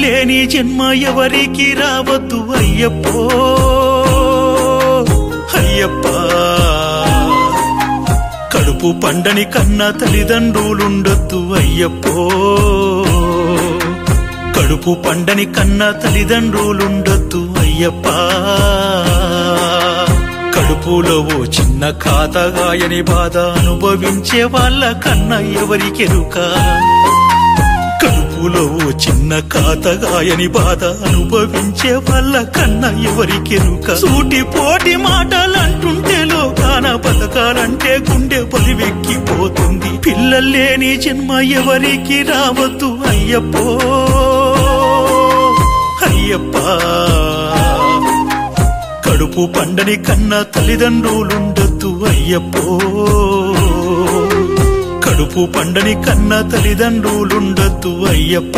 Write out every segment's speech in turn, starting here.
లేని జన్మ ఎవరికి రావద్దు అయ్యప్పో అయ్యప్ప కడుపు పండని కన్న తల్లిదండ్రులుండొద్దు అయ్యప్పో కడుపు పండని కన్న తల్లిదండ్రులుండొద్దు అయ్యప్ప కడుపులో ఓ చిన్న ఖాతగాయని బాధ అనుభవించే వాళ్ళ కన్నా ఎవరికెరుక కడుపులో ఓ చిన్న ఖాతగాయని బాధ అనుభవించే వాళ్ళ కన్నా ఎవరికెరుక సూటి పోటి మాటలంటుంటే లోకాన బతకాలంటే గుండె పలివెక్కిపోతుంది పిల్లల్లేని జన్మ ఎవరికి రావద్దు అయ్యప్పో అయ్యప్ప కడుపు పండని కన్నా తల్లిదండ్రులుండొద్దు అయ్యప్పో కడుపు పండని కన్నా తల్లిదండ్రులుండొద్దు అయ్యప్ప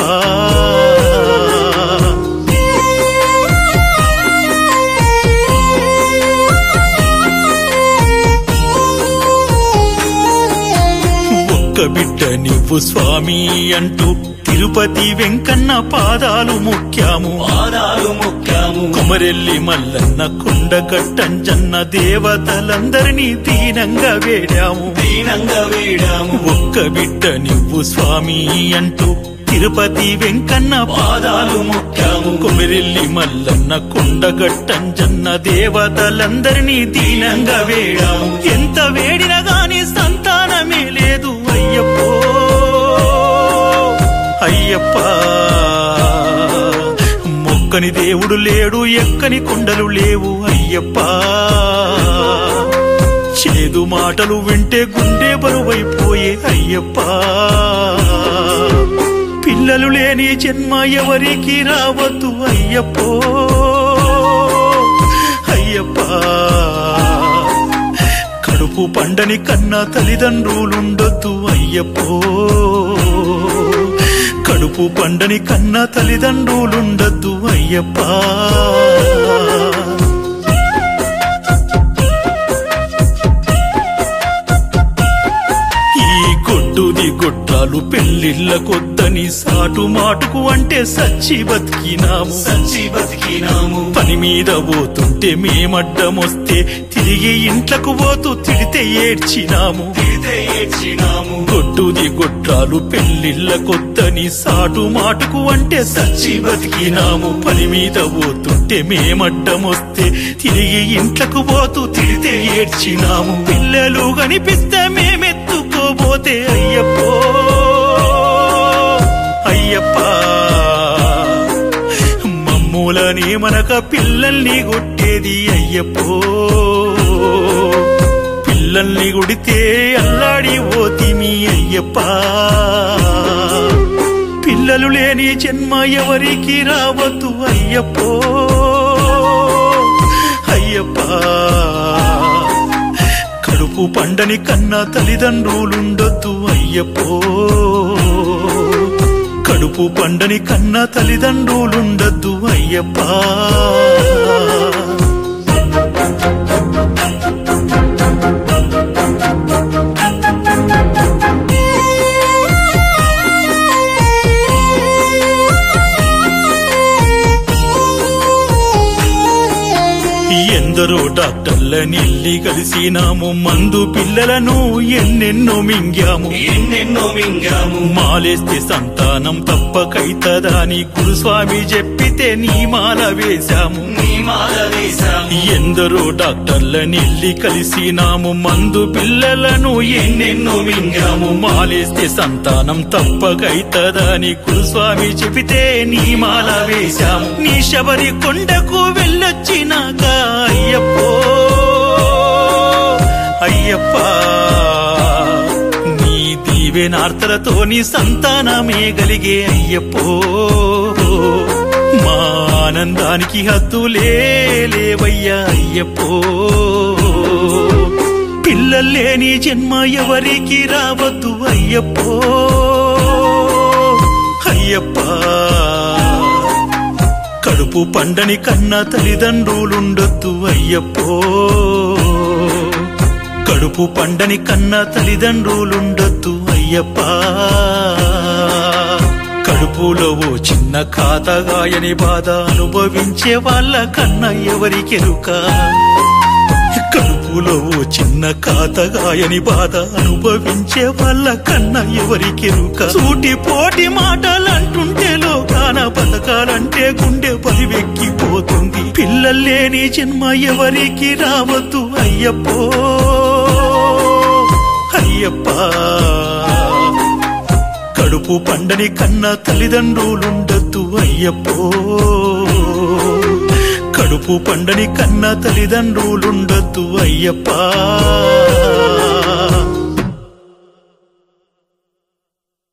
ఒక్క బిడ్డ నువ్వు స్వామి అంటూ తిరుపతి వెంకన్న పాదాలు ముఖ్యాము పాదాలు ముఖ్యము కుమరెల్లి మల్లన్న కొండ కట్టంజన్న దేవతలందరినీ దీనంగా వేడాము దీనంగా వేడాము ఒక్క బిడ్డ నువ్వు స్వామి అంటూ తిరుపతి వెంకన్న పాదాలు ముఖ్యము కుమిరెల్లి మల్లన్న కొండగట్టంజన్న దేవతలందరినీ దీనంగా వేడాము ఎంత వేడినా గాని సంతానమే లేదు అయ్యప్పో అయ్యప్ప మొక్కని దేవుడు లేడు ఎక్కని కొండలు లేవు అయ్యప్ప చేదు మాటలు వింటే గుండె బరువైపోయే అయ్యప్ప పిల్లలు లేని జన్మ ఎవరికి రావద్దు అయ్యప్పో అయ్యప్ప కడుపు పండని కన్నా తల్లిదండ్రులుండొద్దు అయ్యప్పో కడుపు పండని కన్నా తల్లిదండ్రులుండొద్దు అయ్యప్ప ఈ గొడ్డుది గొడ్రాలు పెళ్లిళ్ళ కొద్దని సాటు మాటుకు అంటే సచ్చి బతికినాము సచ్చి బతికినాము పని మీద పోతుంటే మేమడ్డమొస్తే తిరిగి ఇంట్లకు పోతూ తిడితే ఏడ్చినాము తిడితే ఏడ్చినాము గొడ్డుది గొడ్రాలు పెళ్లిళ్ళ కొద్దని సాటు మాటుకు అంటే సచ్చి బతికినాము పని మీద పోతుంటే మేమడ్డమొస్తే తిరిగి ఇంట్లకు పోతూ తిడితే ఏడ్చినాము పిల్లలు కనిపిస్తే మేమెత్తుకోబోతే అయ్యప్పో అయ్యప్ప మమ్ములని మనక పిల్లల్ని కొట్టేది అయ్యప్పో పిల్లల్ని కొడితే అల్లాడి పోతిమి అయ్యప్ప పిల్లలు లేని జన్మ ఎవరికి రావద్దు అయ్యప్పో అయ్యప్ప కడుపు పండని కన్నా తల్లిదండ్రులుండొద్దు అయ్యప్పో కడుపు పండని కన్నా తల్లిదండ్రులుండొద్దు అయ్యప్ప ఎందరో డాక్టర్ల నిల్లి కలిసినాము మందు పిల్లలను ఎన్నెన్నో మింగాము ఎన్నెన్నో మింగాము మాలేస్తే సంతానం తప్పకైతదా అని గురుస్వామి చెప్పితే నీ మాల వేశాము నీ మాల వేశాము ఎందరో డాక్టర్ల నిల్లి కలిసినాము మందు పిల్లలను ఎన్నెన్నో మింగాము మాలేస్తే సంతానం తప్పకైతదా అని గురుస్వామి చెప్పితే నీ మాల వేశాము నీ శబరి కొండకు వెళ్ళొచ్చినాక అయ్యప్పో అయ్యప్ప నీ దీవెనార్తలతో నీ సంతానమే గలిగే అయ్యప్పో మా ఆనందానికి హద్దులే లేవయ్యా అయ్యప్పో పిల్లల్లేని జన్మ ఎవరికి రావద్దు అయ్యప్పో అయ్యప్ప కడుపు పండని కన్నా తల్లిదండ్రులుండొద్దు అయ్యప్పో కడుపు పండని కన్నా తల్లిదండ్రులుండొద్దు అయ్యప్ప కడుపులో ఓ చిన్న ఖాతగాయని బాధ అనుభవించే వాళ్ళ కన్నా ఎవరికెరుక కడుపులో ఓ చిన్న ఖాతగాయని బాధ అనుభవించే వాళ్ళ కన్నా ఎవరికెరుక సూటి పోటి మాటలంటుంటే లోకాన బతకాలంటే గుండె పరివెక్కిపోతుంది పిల్లల్లేని జన్మ ఎవరికి రావద్దు అయ్యప్పో అయ్యప్ప కడుపు పండని కన్న తల్లిదండ్రులుండద్దు అయ్యప్పో కడుపు పండని కన్న తల్లిదండ్రులుండద్దు అయ్యప్ప